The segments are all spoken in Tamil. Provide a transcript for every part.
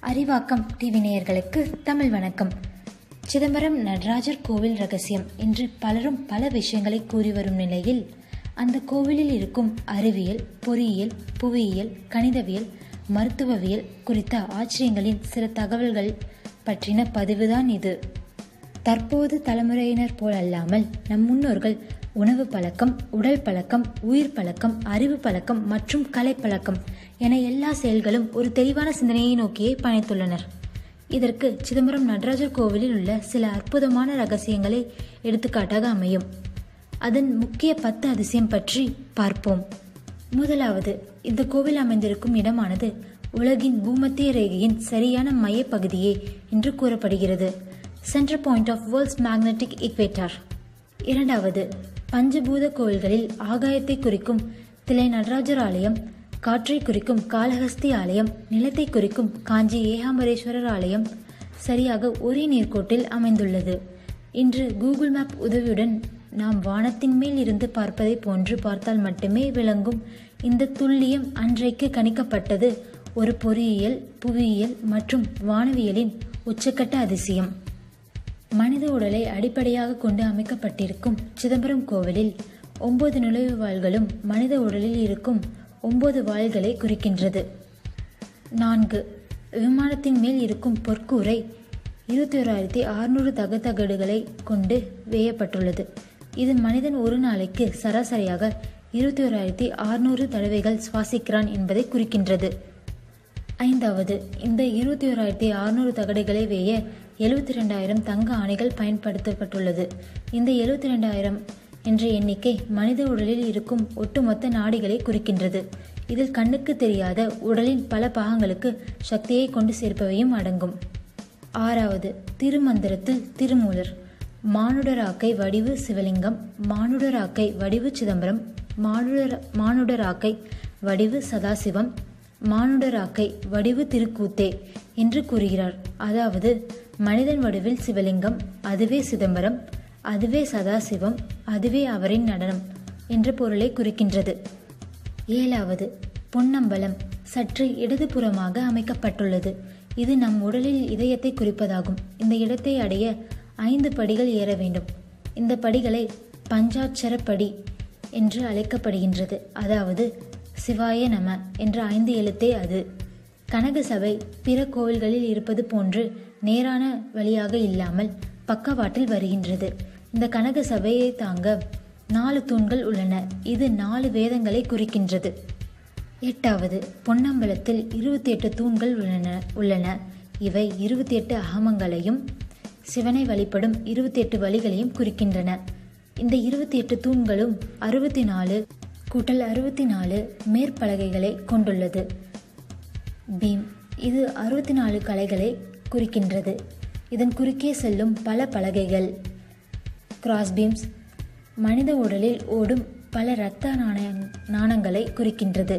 அறிவாக்கம் டிவி நேயர்களுக்கு தமிழ் வணக்கம் சிதம்பரம் நடராஜர் கோவில் ரகசியம் என்று பலரும் பல விஷயங்களை கூறி வரும் நிலையில் அந்த கோவிலில் இருக்கும் அறிவியல் பொறியியல் புவியியல் கணிதவியல் மருத்துவவியல் குறித்த ஆச்சரியங்களின் சில தகவல்கள் பற்றின பதிவுதான் இது தற்போது தலைமுறையினர் போல் அல்லாமல் நம் முன்னோர்கள் உணவு பழக்கம் உடல் பழக்கம் உயிர் பழக்கம் அறிவு பழக்கம் மற்றும் கலை பழக்கம் என எல்லா செயல்களும் ஒரு தெளிவான சிந்தனையை நோக்கியே பயணித்துள்ளனர் இதற்கு சிதம்பரம் நடராஜர் கோவிலில் உள்ள சில அற்புதமான ரகசியங்களை எடுத்துக்காட்டாக அமையும் அதன் முக்கிய பத்து அதிசயம் பற்றி பார்ப்போம் முதலாவது இந்த கோவில் அமைந்திருக்கும் இடமானது உலகின் பூமத்திய ரேகையின் சரியான மையப்பகுதியே என்று கூறப்படுகிறது centre point of world's magnetic equator இரண்டாவது பஞ்சபூத கோவில்களில் ஆகாயத்தை குறிக்கும் திலை நடராஜர் ஆலயம் காற்றை குறிக்கும் காளஹஸ்தி ஆலயம் நிலத்தை குறிக்கும் காஞ்சி ஏகாம்பரேஸ்வரர் ஆலயம் சரியாக ஒரே நேர்கோட்டில் அமைந்துள்ளது இன்று கூகுள் மேப் உதவியுடன் நாம் வானத்தின் மேல் இருந்து பார்ப்பதை போன்று பார்த்தால் மட்டுமே விளங்கும் இந்த துல்லியம் அன்றைக்கு கணிக்கப்பட்டது ஒரு பொறியியல் புவியியல் மற்றும் வானவியலின் உச்சக்கட்ட அதிசயம் மனித உடலை அடிப்படையாக கொண்டு அமைக்கப்பட்டிருக்கும் சிதம்பரம் கோவிலில் ஒன்பது நுழைவு வாள்களும் மனித உடலில் இருக்கும் ஒன்பது வாள்களை குறிக்கின்றது நான்கு விமானத்தின் மேல் இருக்கும் பொற்கூரை இருபத்தி ஓராயிரத்தி அறுநூறு தகத்தகடுகளை கொண்டு வேயப்பட்டுள்ளது இது மனிதன் ஒரு நாளைக்கு சராசரியாக இருபத்தி ஓராயிரத்தி அறுநூறு தடவைகள் சுவாசிக்கிறான் என்பதை குறிக்கின்றது ஐந்தாவது இந்த இருபத்தி ஓராயிரத்தி அறுநூறு தகடுகளை வேய எழுபத்தி ரெண்டாயிரம் தங்க ஆணைகள் பயன்படுத்தப்பட்டுள்ளது இந்த எழுபத்தி ரெண்டாயிரம் என்ற எண்ணிக்கை மனித உடலில் இருக்கும் ஒட்டுமொத்த நாடிகளை குறிக்கின்றது இதில் கண்ணுக்கு தெரியாத உடலின் பல பாகங்களுக்கு சக்தியை கொண்டு சேர்ப்பவையும் அடங்கும் ஆறாவது திருமந்திரத்தில் திருமூலர் மானுடராக்கை வடிவு சிவலிங்கம் மானுடராக்கை வடிவு சிதம்பரம் மானுடர் மானுடராக்கை வடிவு சதாசிவம் மானுடராக்கை வடிவு திருக்கூத்தே என்று கூறுகிறார் அதாவது மனிதன் வடிவில் சிவலிங்கம் அதுவே சிதம்பரம் அதுவே சதாசிவம் அதுவே அவரின் நடனம் என்ற பொருளை குறிக்கின்றது ஏழாவது பொன்னம்பலம் சற்று இடதுபுறமாக அமைக்கப்பட்டுள்ளது இது நம் உடலில் இதயத்தை குறிப்பதாகும் இந்த இடத்தை அடைய ஐந்து படிகள் ஏற வேண்டும் இந்த படிகளை பஞ்சாட்சரப்படி என்று அழைக்கப்படுகின்றது அதாவது சிவாய நம என்ற ஐந்து எழுத்தே அது கனக சபை பிற கோவில்களில் இருப்பது போன்று நேரான வழியாக இல்லாமல் பக்கவாட்டில் வருகின்றது இந்த கனக சபையை தாங்க நாலு தூண்கள் உள்ளன இது நாலு வேதங்களை குறிக்கின்றது எட்டாவது பொன்னம்பலத்தில் இருபத்தி எட்டு தூண்கள் உள்ளன உள்ளன இவை இருபத்தி எட்டு அகமங்களையும் சிவனை வழிபடும் இருபத்தி எட்டு வழிகளையும் குறிக்கின்றன இந்த இருபத்தி எட்டு தூண்களும் அறுபத்தி நாலு கூட்டல் அறுபத்தி நாலு மேற்பலகைகளை கொண்டுள்ளது பீம் இது அறுபத்தி நாலு கலைகளை குறிக்கின்றது இதன் குறுக்கே செல்லும் பல பலகைகள் கிராஸ் பீம்ஸ் மனித உடலில் ஓடும் பல இரத்த நாணய நாணங்களை குறிக்கின்றது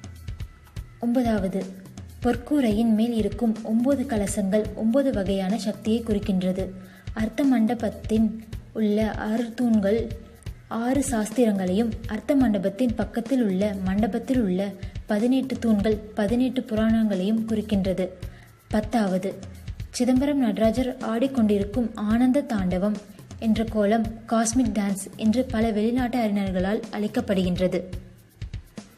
ஒன்பதாவது பொற்கூரையின் மேல் இருக்கும் ஒன்பது கலசங்கள் ஒன்பது வகையான சக்தியை குறிக்கின்றது அர்த்த மண்டபத்தின் உள்ள ஆறு தூண்கள் ஆறு சாஸ்திரங்களையும் அர்த்த மண்டபத்தின் பக்கத்தில் உள்ள மண்டபத்தில் உள்ள பதினெட்டு தூண்கள் பதினெட்டு புராணங்களையும் குறிக்கின்றது பத்தாவது சிதம்பரம் நடராஜர் ஆடிக்கொண்டிருக்கும் ஆனந்த தாண்டவம் என்ற கோலம் காஸ்மிக் டான்ஸ் என்று பல வெளிநாட்டு அறிஞர்களால் அழைக்கப்படுகின்றது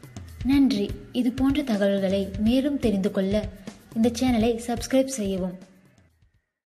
நன்றி இது போன்ற தகவல்களை மேலும் தெரிந்து கொள்ள இந்த சேனலை சப்ஸ்கிரைப் செய்யவும்